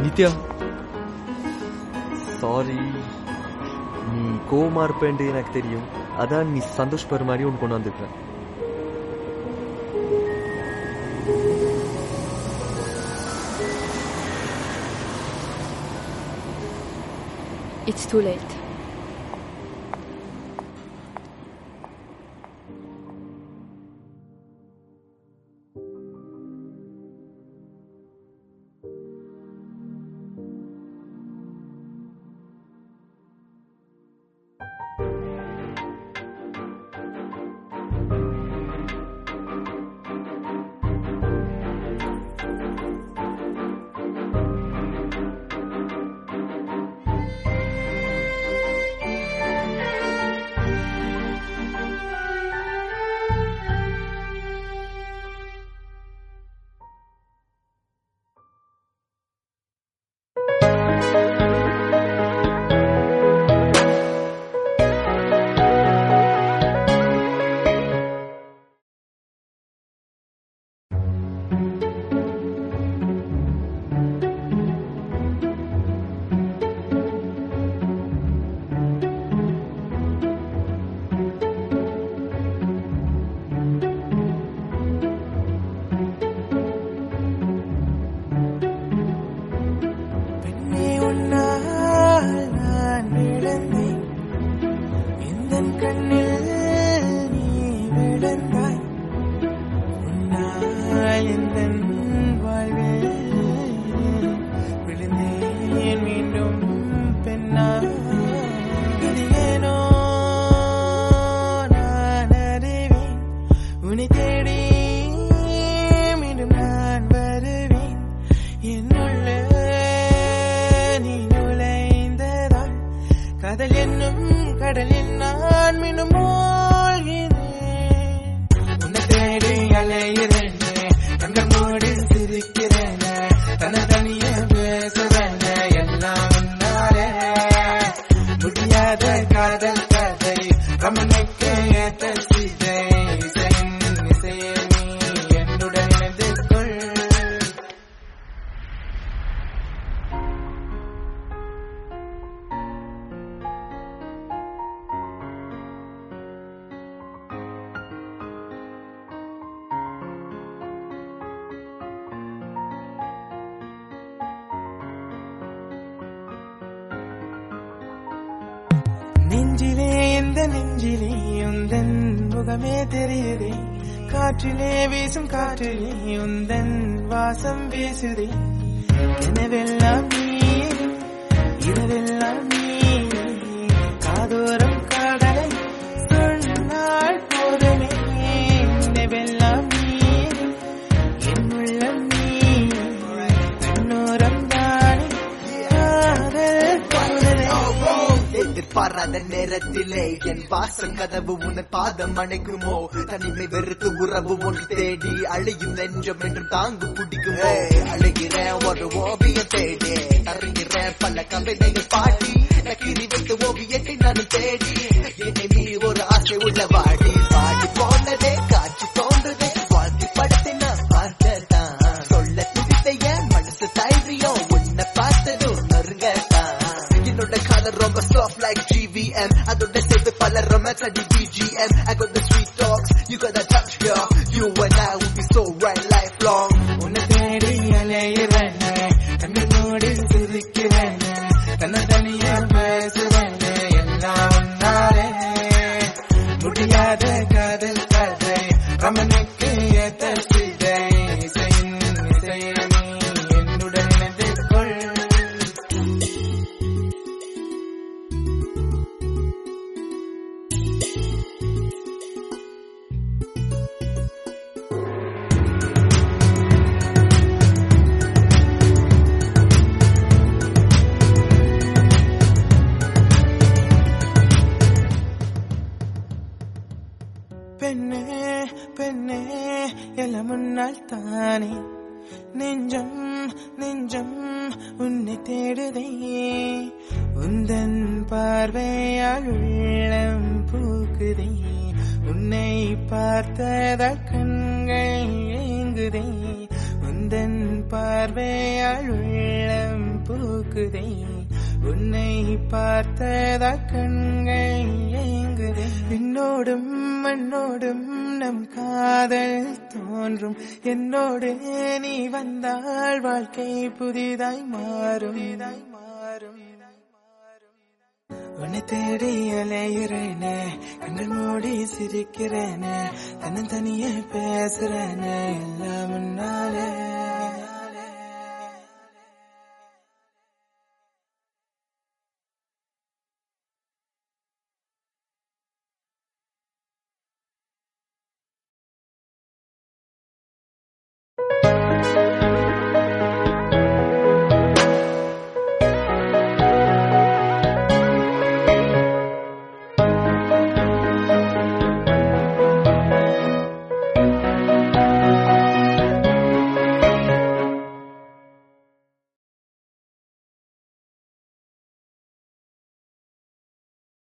Nithya sorry நீ கோவமா இருப்பேன்ட்டு எனக்கு தெரியும் அதான் நீ சந்தோஷ் பெற மாதிரி ஒன்று கொண்டு வந்திருக்கிறேன் It's too late. பெண்ணே உன்னால் நான் விழுந்தேன் எந்தன் கண்ணில் நீ விழுந்தாய் உன்னால் எந்தன் வாழ்வில் விழுந்தேன் மீண்டும் பெண்ணா இது ஏனோ நான் அறிவேன் உன்னை தேடி மீண்டும் நான் வருவேன் என்னுள்ள நீ நுழைந்ததால் கடல் என்னும் கடலில் நான் மீண்டும் மூழ்கினேன் உன்னை தேடி அலைகிறேன் கண்கள் மூடி சிரிக்கிறேன் தனதனிய பேசுறேன் எல்லாம் உன்னாலே முடியாத காதல் கதை ரமணைக்கு ஏற்ற சிதை இசையின் இசையே நீ என்னுடன் இணைந்து கொள் நெஞ்சிலே எந்த நெஞ்சிலே உந்தன் முகமே தெரியுதே காற்றிலே வீசும் காற்றிலே உந்தன் வாசம் வீசுதே எனவெல்லாம் நீ இரவெல்லாம் நீ காதோரம் காதலை சொன்னால் போதுமே நினைவெல்லாம் நீ என் உள்ளம் நீ கண்ணோரம் தானே காதல் போதலே எதிர்பாராத நேரத்திலே என் வாசல் கதவு உன் பாதம் அணைக்குமோ தனிமை வெறுத்து உறவு ஒன்று தேடி அழியும் நெஞ்சம் என்று தாங்கு பிடிக்குமோ அழுகிறேன் ஒரு ஓவியம் தேடி தருகிறேன் பல கவிதைகள் பாடி நக்கிரி வைத்த ஓவியத்தை நான் தேடி என்னை நீ ஒரு ஆசை உள்ள வாடி பாடி போனதே காட்சி தோன்றுதே வாழ்க்கை படத்தை நான் பார்த்ததான் சொல்ல துடித்த என் மனசு தைரியம் உன்னை பார்த்ததும் நொறுங்கத்தான் என்னோட காதல் ரொம்ப soft like GVM அதோட சேர்த்து பல romance அடி BGM I got the sweet talks you got that touch girl you and I will be so right lifelong உன்னை தேடி அலையிறேன் கண்ணில் மூடி சிரிக்கிறேன் தன்னதனிய பேசுவேன் எல்லாம் உன்னாலே முடியாத காதல் கதை ரமனுக்கு ஏத்த சிதை இசையின் இசையை நீ என்னுடன் இணைந்து கொள் பெண்ணே பெண்ணே எல்லாம் முன்னால் தானே நெஞ்சம் நெஞ்சம் உன்னை தேடுதே உந்தன் பார்வையால் உள்ளம் பூக்குதே உன்னை பார்த்ததால் கண்கள் ஏங்குதே உந்தன் பார்வையால் உள்ளம் பூக்குதே உன்னை பார்த்ததா கண்கள் ஏங்குதே விண்ணோடும் மண்ணோடும் நம் காதல் தோன்றும் என்னோடு நீ வந்தால் வாழ்க்கை புதிதாய் மாறும் மாறும் உன்னை தேடி அலைகிறேனே கண்கள் மூடி சிரிக்கிறேனே தன்னந்தனியே பேசுறேனே எல்லாம் முன்னாலே